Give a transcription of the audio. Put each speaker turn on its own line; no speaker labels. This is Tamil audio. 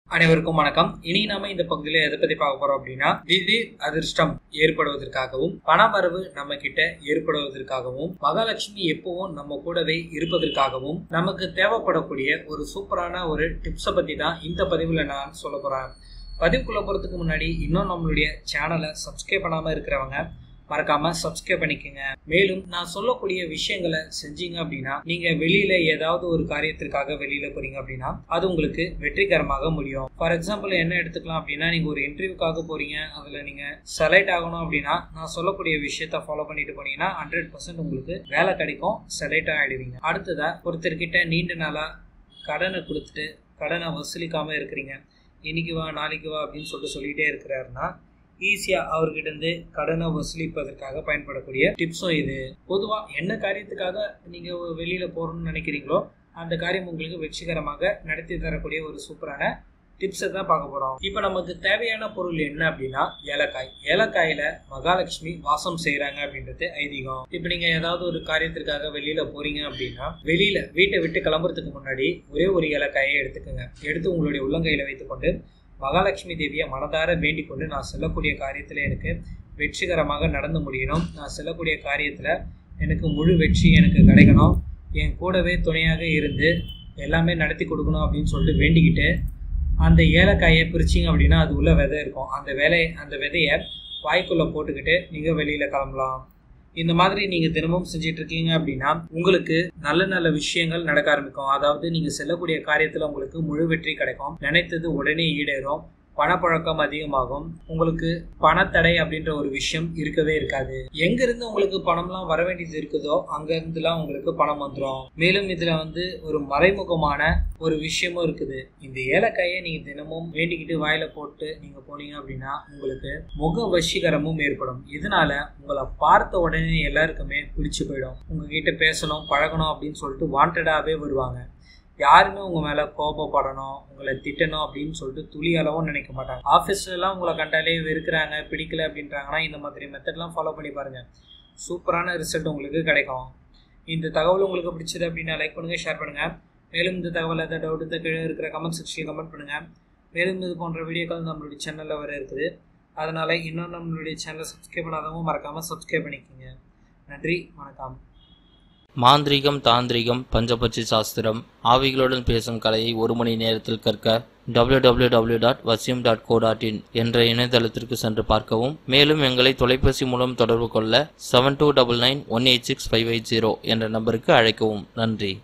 அனைவருக்கும் வணக்கம் இனி நாம இந்த பகுதியில எதை பத்தி பார்க்க போறோம் அப்படின்னா திடீர் அதிர்ஷ்டம் ஏற்படுவதற்காகவும் பணவரவு நம்ம கிட்ட ஏற்படுவதற்காகவும் மகாலட்சுமி எப்பவும் நம்ம கூடவே இருப்பதற்காகவும் நமக்கு தேவைப்படக்கூடிய ஒரு சூப்பரான ஒரு டிப்ஸை பத்தி தான் இந்த பதிவுல நான் சொல்ல போறேன் பதிவுக்குள்ள போறதுக்கு முன்னாடி இன்னும் நம்மளுடைய சேனலை சப்ஸ்கிரைப் பண்ணாம இருக்கிறவங்க மறக்காம சப்ஸ்கிரைப் பண்ணிக்கோங்க மேலும் நான் சொல்லக்கூடிய விஷயங்களை செஞ்சீங்க அப்படின்னா நீங்க வெளியில ஏதாவது ஒரு காரியத்திற்காக வெளியில போறீங்க அப்படின்னா அது உங்களுக்கு வெற்றிகரமாக முடியும் ஃபார் எக்ஸாம்பிள் என்ன எடுத்துக்கலாம் அப்படின்னா நீங்க ஒரு இன்டர்வியூக்காக போறீங்க அதுல நீங்க செலக்ட் ஆகணும் அப்படின்னா நான் சொல்லக்கூடிய விஷயத்த ஃபாலோ பண்ணிட்டு போனீங்கன்னா ஹண்ட்ரட் பர்சன்ட் உங்களுக்கு வேலை கிடைக்கும் செலக்ட் ஆயிடுவீங்க அடுத்ததா ஒருத்தர்கிட்ட நீண்ட நாளா கடனை கொடுத்துட்டு கடனை வசூலிக்காம இருக்கிறீங்க இன்னைக்கு வா நாளைக்கு வா அப்படின்னு சொல்லிட்டு சொல்லிட்டே இருக்கிறாருன்னா ஈஸியாக அவர்கிட்ட இருந்து கடனை வசூலிப்பதற்காக பயன்படக்கூடிய டிப்ஸும் இது பொதுவாக என்ன காரியத்துக்காக நீங்கள் வெளியில் போகணும்னு நினைக்கிறீங்களோ அந்த காரியம் உங்களுக்கு வெற்றிகரமாக நடத்தி தரக்கூடிய ஒரு சூப்பரான டிப்ஸை தான் பார்க்க போகிறோம் இப்போ நமக்கு தேவையான பொருள் என்ன அப்படின்னா ஏலக்காய் ஏலக்காயில் மகாலட்சுமி வாசம் செய்கிறாங்க அப்படின்றது ஐதீகம் இப்போ நீங்கள் ஏதாவது ஒரு காரியத்திற்காக வெளியில் போகிறீங்க அப்படின்னா வெளியில் வீட்டை விட்டு கிளம்புறதுக்கு முன்னாடி ஒரே ஒரு ஏலக்காயை எடுத்துக்கோங்க எடுத்து உங்களுடைய உள்ளங்கையில் வைத்துக்கொண்டு மகாலட்சுமி தேவியை மனதார வேண்டிக் கொண்டு நான் செல்லக்கூடிய காரியத்தில் எனக்கு வெற்றிகரமாக நடந்து முடியணும் நான் செல்லக்கூடிய காரியத்தில் எனக்கு முழு வெற்றி எனக்கு கிடைக்கணும் என் கூடவே துணையாக இருந்து எல்லாமே நடத்தி கொடுக்கணும் அப்படின்னு சொல்லிட்டு வேண்டிக்கிட்டு அந்த ஏலக்காயை பிரிச்சிங்க அப்படின்னா அது உள்ள விதை இருக்கும் அந்த வேலை அந்த விதையை வாய்க்குள்ளே போட்டுக்கிட்டு நீங்கள் வெளியில் கிளம்பலாம் இந்த மாதிரி நீங்கள் தினமும் செஞ்சிட்டு இருக்கீங்க அப்படின்னா உங்களுக்கு நல்ல நல்ல விஷயங்கள் நடக்க ஆரம்பிக்கும் அதாவது நீங்கள் செல்லக்கூடிய காரியத்தில் உங்களுக்கு முழு வெற்றி கிடைக்கும் நினைத்தது உடனே ஈடேறும் பணப்பழக்கம் அதிகமாகும் உங்களுக்கு பணத்தடை அப்படின்ற ஒரு விஷயம் இருக்கவே இருக்காது எங்க இருந்து உங்களுக்கு பணம்லாம் வர வேண்டியது இருக்குதோ அங்க இருந்துலாம் உங்களுக்கு பணம் வந்துடும் மேலும் இதுல வந்து ஒரு மறைமுகமான ஒரு விஷயமும் இருக்குது இந்த ஏலக்காயை நீங்க தினமும் வேண்டிக்கிட்டு வாயில போட்டு நீங்க போனீங்க அப்படின்னா உங்களுக்கு முக வசீகரமும் ஏற்படும் இதனால உங்களை பார்த்த உடனே எல்லாருக்குமே பிடிச்சு போயிடும் உங்ககிட்ட பேசணும் பழகணும் அப்படின்னு சொல்லிட்டு வாண்டடாவே வருவாங்க யாருமே உங்க மேல கோபப்படணும் உங்களை திட்டணும் அப்படின்னு சொல்லிட்டு துளி அளவும் நினைக்க மாட்டாங்க ஆஃபீஸ்ல எல்லாம் உங்களை கண்டாலே வெறுக்கிறாங்க பிடிக்கல அப்படின்றாங்கன்னா இந்த மாதிரி மெத்தட்லாம் ஃபாலோ பண்ணி பாருங்க சூப்பரான ரிசல்ட் உங்களுக்கு கிடைக்கும் இந்த தகவல் உங்களுக்கு பிடிச்சது அப்படின்னா லைக் பண்ணுங்க ஷேர் பண்ணுங்க மேலும் இந்த தகவல் ஏதாவது டவுட் கீழே இருக்கிற கமெண்ட் செக்ஷனில் கமெண்ட் பண்ணுங்க மேலும் இது போன்ற வீடியோக்கள் நம்மளுடைய சேனலில் வர இருக்குது அதனால இன்னும் நம்மளுடைய சேனலை சப்ஸ்கிரைப் பண்ணாதவங்க மறக்காம சப்ஸ்கிரைப் பண்ணிக்கோங்க நன்றி வணக்கம்
மாந்திரீகம் தாந்திரிகம் பஞ்சபட்சி சாஸ்திரம் ஆவிகளுடன் பேசும் கலையை ஒரு மணி நேரத்தில் கற்க www.vasim.co.in டாட் வசியம் டாட் கோ டாட் இன் என்ற இணையதளத்திற்கு சென்று பார்க்கவும் மேலும் எங்களை தொலைபேசி மூலம் தொடர்பு கொள்ள seven two double nine one eight six five eight zero என்ற நம்பருக்கு அழைக்கவும் நன்றி